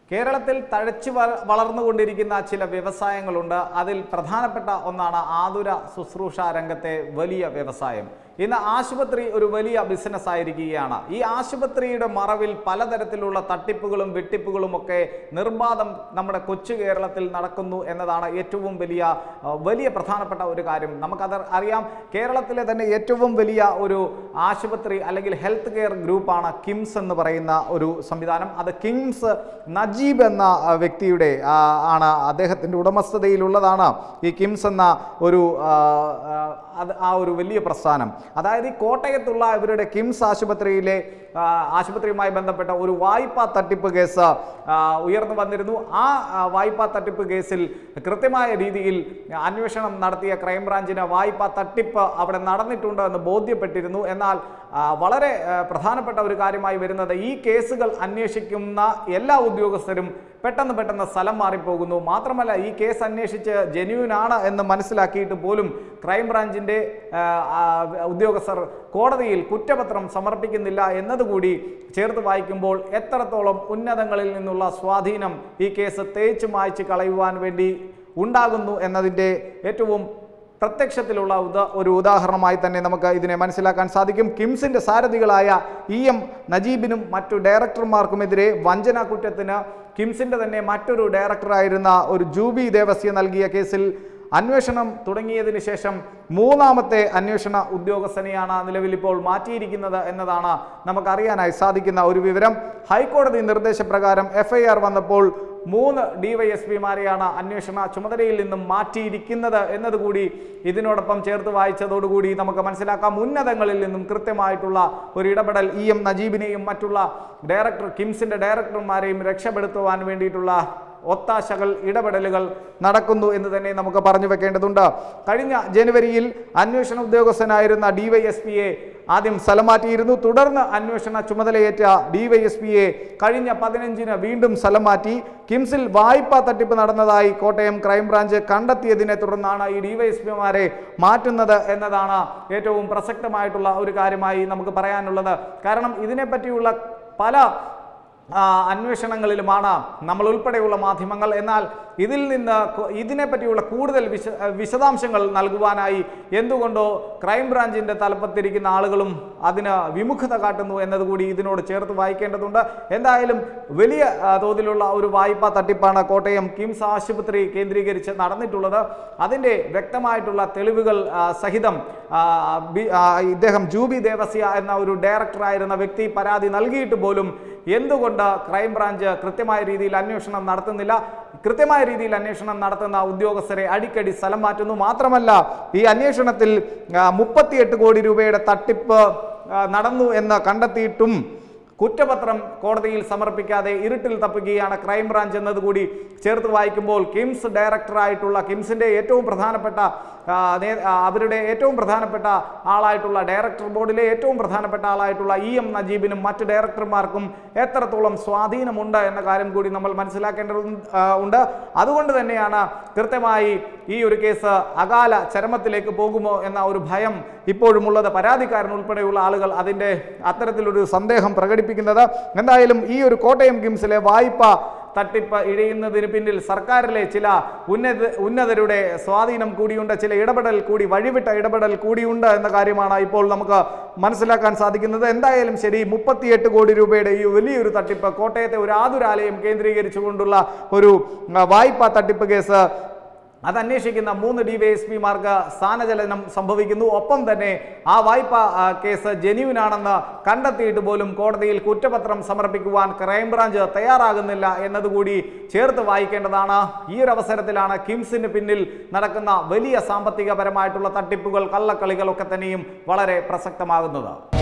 കേരളത്തിൽ തഴച്ചു വ- വളർന്നുകൊണ്ടിരിക്കുന്ന ചില വ്യവസായങ്ങളുണ്ട് അതിൽ പ്രധാനപ്പെട്ട ഒന്നാണ് ആതുര ശുശ്രൂഷ രംഗത്തെ വലിയ വ്യവസായം ഇന്ന് ആശുപത്രി ഒരു വലിയ ബിസിനസ് ആയിരിക്കുകയാണ് ഈ ആശുപത്രിയുടെ മറവിൽ പലതരത്തിലുള്ള തട്ടിപ്പുകളും വെട്ടിപ്പുകളും ഒക്കെ നിർബാധം നമ്മുടെ കൊച്ചു കേരളത്തിൽ നടക്കുന്നു എന്നതാണ് ഏറ്റവും വലിയ ആ, വലിയ പ്രധാനപ്പെട്ട ഒരു കാര്യം നമുക്കത് അറിയാം കേരളത്തിലെ തന്നെ ഏറ്റവും വലിയ ഒരു ആശുപത്രി അല്ലെങ്കിൽ ഹെൽത്ത് കെയർ ഗ്രൂപ്പാണ് കിംസ് എന്ന് പറയുന്ന ഒരു സംവിധാനം അത് കിംസ് നജീബ് എന്ന ആ, വ്യക്തിയുടെ ആ, ആണ് അദ്ദേഹത്തിൻ്റെ ഉടമസ്ഥതയിലുള്ളതാണ് ഈ കിംസ് എന്ന ഒരു ആ, ആ, അത് ആ ഒരു വലിയ പ്രസ്ഥാനം അതായത് ഈ കോട്ടയത്തുള്ള ഇവരുടെ കിംസ് ആശുപത്രിയിലെ ആ, ആശുപത്രിയുമായി ബന്ധപ്പെട്ട ഒരു വായ്പാ തട്ടിപ്പ് കേസ് ആ, ഉയർന്നു വന്നിരുന്നു ആ ആ, വായ്പാ തട്ടിപ്പ് കേസിൽ കൃത്യമായ രീതിയിൽ അന്വേഷണം നടത്തിയ ക്രൈംബ്രാഞ്ചിന് വായ്പാ തട്ടിപ്പ് അവിടെ നടന്നിട്ടുണ്ട് എന്ന് ബോധ്യപ്പെട്ടിരുന്നു എന്നാൽ ആ, വളരെ ആ, പ്രധാനപ്പെട്ട ഒരു കാര്യമായി വരുന്നത് ഈ കേസുകൾ അന്വേഷിക്കുന്ന എല്ലാ ഉദ്യോഗസ്ഥരും പെട്ടെന്ന് പെട്ടെന്ന് സ്ഥലം മാറിപ്പോകുന്നു മാത്രമല്ല ഈ കേസ് അന്വേഷിച്ച് ജെന്യൂൻ ആണ് എന്ന് മനസ്സിലാക്കിയിട്ട് പോലും ക്രൈംബ്രാഞ്ചിൻ്റെ ഉദ്യോഗസ്ഥർ കോടതിയിൽ കുറ്റപത്രം സമർപ്പിക്കുന്നില്ല എന്നതുകൂടി ചേർത്ത് വായിക്കുമ്പോൾ എത്രത്തോളം ഉന്നതങ്ങളിൽ നിന്നുള്ള സ്വാധീനം ഈ കേസ് തേച്ചു മായ്ച്ച് കളയുവാൻ വേണ്ടി ഉണ്ടാകുന്നു എന്നതിൻ്റെ ഏറ്റവും പ്രത്യക്ഷത്തിലുള്ള ഉദാ ഒരു ഉദാഹരണമായി തന്നെ നമുക്ക് ഇതിനെ മനസ്സിലാക്കാൻ സാധിക്കും കിംസിന്റെ സാരഥികളായ ഇ എം നജീബിനും മറ്റു ഡയറക്ടർമാർക്കുമെതിരെ വഞ്ചന കുറ്റത്തിന് കിംസിന്റെ തന്നെ മറ്റൊരു ഡയറക്ടറായിരുന്ന ഒരു ജൂബി ദേവസ്യ നൽകിയ കേസിൽ അന്വേഷണം തുടങ്ങിയതിന് ശേഷം മൂന്നാമത്തെ അന്വേഷണ ഉദ്യോഗസ്ഥനെയാണ് നിലവിൽ ഇപ്പോൾ മാറ്റിയിരിക്കുന്നത് എന്നതാണ് നമുക്കറിയാനായി സാധിക്കുന്ന ഒരു വിവരം ഹൈക്കോടതി നിർദ്ദേശപ്രകാരം എഫ്ഐആർ വന്നപ്പോൾ മൂന്ന് ഡിവൈഎസ്പിമാരെയാണ് അന്വേഷണ ചുമതലയിൽ നിന്നും മാറ്റിയിരിക്കുന്നത് എന്നതുകൂടി ഇതിനോടൊപ്പം ചേർത്ത് വായിച്ചതോടുകൂടി നമുക്ക് മനസ്സിലാക്കാം ഉന്നതങ്ങളിൽ നിന്നും കൃത്യമായിട്ടുള്ള ഒരു ഇടപെടൽ ഇ എം നജീബിനെയും മറ്റുള്ള ഡയറക്ടർ കിംസിന്റെ ഡയറക്ടർമാരെയും രക്ഷപ്പെടുത്തുവാൻ വേണ്ടിയിട്ടുള്ള ഒത്താശകൾ ഇടപെടലുകൾ നടക്കുന്നു എന്ന് തന്നെ നമുക്ക് പറഞ്ഞു വെക്കേണ്ടതുണ്ട് കഴിഞ്ഞ ജനുവരിയിൽ അന്വേഷണ ഉദ്യോഗസ്ഥനായിരുന്ന ഡിവൈഎസ്പിയെ ആദ്യം സ്ഥലം മാറ്റിയിരുന്നു തുടർന്ന് അന്വേഷണ ചുമതലയേറ്റ ഡിവൈഎസ്പിയെ കഴിഞ്ഞ പതിനഞ്ചിന് വീണ്ടും സ്ഥലം മാറ്റി കിംസിൽ വായ്പാ തട്ടിപ്പ് നടന്നതായി കോട്ടയം ക്രൈംബ്രാഞ്ച് കണ്ടെത്തിയതിനെ തുടർന്നാണ് ഈ ഡിവൈഎസ്പിമാരെ മാറ്റുന്നത് എന്നതാണ് ഏറ്റവും പ്രസക്തമായിട്ടുള്ള ഒരു കാര്യമായി നമുക്ക് പറയാനുള്ളത് കാരണം ഇതിനെപ്പറ്റിയുള്ള പല ആ, അന്വേഷണങ്ങളിലുമാണ് നമ്മൾ ഉൾപ്പെടെയുള്ള മാധ്യമങ്ങൾ എന്നാൽ ഇതിൽ നിന്ന് കു- ഇതിനെപ്പറ്റിയുള്ള കൂടുതൽ വിശ വിശദാംശങ്ങൾ നൽകുവാനായി എന്തുകൊണ്ടോ ക്രൈംബ്രാഞ്ചിൻ്റെ തലപ്പത്തിരിക്കുന്ന ആളുകളും അതിന് വിമുഖത കാട്ടുന്നു എന്നതുകൂടി ഇതിനോട് ചേർത്ത് വായിക്കേണ്ടതുണ്ട് എന്തായാലും വലിയ ആ, തോതിലുള്ള ഒരു വായ്പാ തട്ടിപ്പാണ് കോട്ടയം കിംസ് ആശുപത്രി കേന്ദ്രീകരിച്ച് നടന്നിട്ടുള്ളത് അതിൻ്റെ വ്യക്തമായിട്ടുള്ള തെളിവുകൾ ആ, സഹിതം ആ, ബി- ആ, ഇദ്ദേഹം ജൂബി ദേവസ്യ എന്ന ഒരു ഡയറക്ടറായിരുന്ന വ്യക്തി പരാതി നൽകിയിട്ട് പോലും എന്തുകൊണ്ട് ക്രൈംബ്രാഞ്ച് കൃത്യമായ രീതിയിൽ അന്വേഷണം നടത്തുന്നില്ല കൃത്യമായ രീതിയിൽ അന്വേഷണം നടത്തുന്ന ഉദ്യോഗസ്ഥരെ അടിക്കടി സ്ഥലം മാറ്റുന്നു മാത്രമല്ല ഈ അന്വേഷണത്തിൽ ആ, മുപ്പത്തിയെട്ട് കോടി രൂപയുടെ തട്ടിപ്പ് ആ, നടന്നു എന്ന് കണ്ടെത്തിയിട്ടും കുറ്റപത്രം കോടതിയിൽ സമർപ്പിക്കാതെ ഇരുട്ടിൽ തപ്പുകയാണ് ക്രൈംബ്രാഞ്ച് എന്നതുകൂടി ചേർത്ത് വായിക്കുമ്പോൾ കിംസ് ഡയറക്ടറായിട്ടുള്ള കിംസിന്റെ ഏറ്റവും പ്രധാനപ്പെട്ട ആ, നേ- ആ, അവരുടെ ഏറ്റവും പ്രധാനപ്പെട്ട ആളായിട്ടുള്ള ഡയറക്ടർ ബോർഡിലെ ഏറ്റവും പ്രധാനപ്പെട്ട ആളായിട്ടുള്ള ഇ എം നജീബിനും മറ്റ് ഡയറക്ടർമാർക്കും എത്രത്തോളം സ്വാധീനമുണ്ട് എന്ന കാര്യം കൂടി നമ്മൾ മനസ്സിലാക്കേണ്ടത് ഉണ്ട് അതുകൊണ്ട് തന്നെയാണ് കൃത്യമായി ഈ ഒരു കേസ് അകാല ചരമത്തിലേക്ക് പോകുമോ എന്ന ഒരു ഭയം ഇപ്പോഴുമുള്ളത് പരാതിക്കാരൻ ഉൾപ്പെടെയുള്ള ആളുകൾ അതിൻ്റെ അത്തരത്തിലൊരു സന്ദേഹം പ്രകടിപ്പിക്കുന്നത് എന്തായാലും ഈ ഒരു കോട്ടയം കിംസിലെ വായ്പ തട്ടിപ്പ് ഇഴയുന്നതിന് പിന്നിൽ സർക്കാരിലെ ചില ഉന്നത ഉന്നതരുടെ സ്വാധീനം കൂടിയുണ്ട് ചില ഇടപെടൽ കൂടി വഴിവിട്ട ഇടപെടൽ കൂടിയുണ്ട് എന്ന കാര്യമാണ് ഇപ്പോൾ നമുക്ക് മനസ്സിലാക്കാൻ സാധിക്കുന്നത് എന്തായാലും ശരി മുപ്പത്തിയെട്ട് കോടി രൂപയുടെ ഈ വലിയൊരു തട്ടിപ്പ് കോട്ടയത്തെ ഒരു ആതുരാലയം കേന്ദ്രീകരിച്ചുകൊണ്ടുള്ള ഒരു ആ, വായ്പാ തട്ടിപ്പ് കേസ് അത് അന്വേഷിക്കുന്ന മൂന്ന് ഡിവൈഎസ്പിമാർക്ക് സ്ഥാനചലനം സംഭവിക്കുന്നു ഒപ്പം തന്നെ ആ വായ്പ ആ, കേസ് ജെന്യൂൻ ആണെന്ന് കണ്ടെത്തിയിട്ട് പോലും കോടതിയിൽ കുറ്റപത്രം സമർപ്പിക്കുവാൻ ക്രൈംബ്രാഞ്ച് തയ്യാറാകുന്നില്ല എന്നതുകൂടി ചേർത്ത് വായിക്കേണ്ടതാണ് ഈ ഒരു അവസരത്തിലാണ് കിംസിന് പിന്നിൽ നടക്കുന്ന വലിയ സാമ്പത്തികപരമായിട്ടുള്ള തട്ടിപ്പുകൾ കള്ളക്കളികളൊക്കെ തന്നെയും വളരെ പ്രസക്തമാകുന്നത്